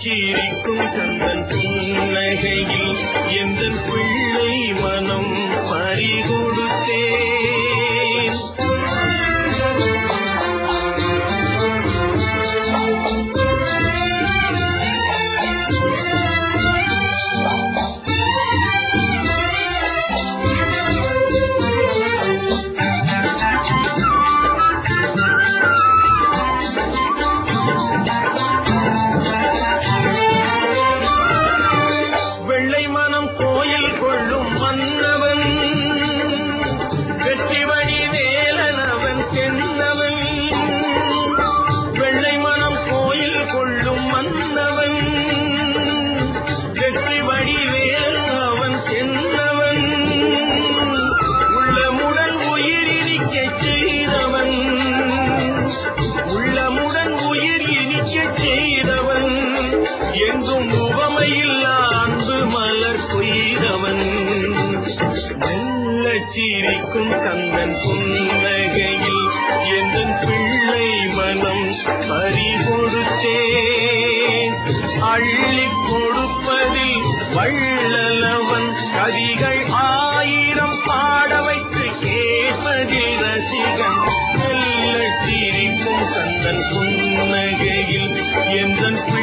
சிரிக்கும் கந்தன் புன்னகையில் எந்த பிள்ளை மனம் பறிகொடுத்தேன் வெள்ளை மனம் கோயில் கொள்ளும் மன்னவன் வெற்றி வழி வேலனவன் தென்னவன் வெள்ளை மனம் கோயில் கொள்ளும் மன்னவன் வெற்றி வழி வேலனவன் தென்னவன் உள்ளமுடன் உயிர் இனிக்கச் செய்தவன் உள்ளமுடன் உயிர் இனிக்கச் செய்தவன் எங்கும் உவமையில்லா அன்பு மலர் கொய்தவன் மெல்ல சிரிக்கும் கந்தன் புன்னகையில் எந்தன் பிள்ளை மனம் பறிகொடுத்தேன் அள்ளிக் கொடுப்பதில் வள்ளலவன் கவிகள் ஆயிரம் பாட வைத்து கேட்பதில் ரசிகன் மெல்ல சிரிக்கும் கந்தன் புன்னகையில் எந்தன் பிள்ளை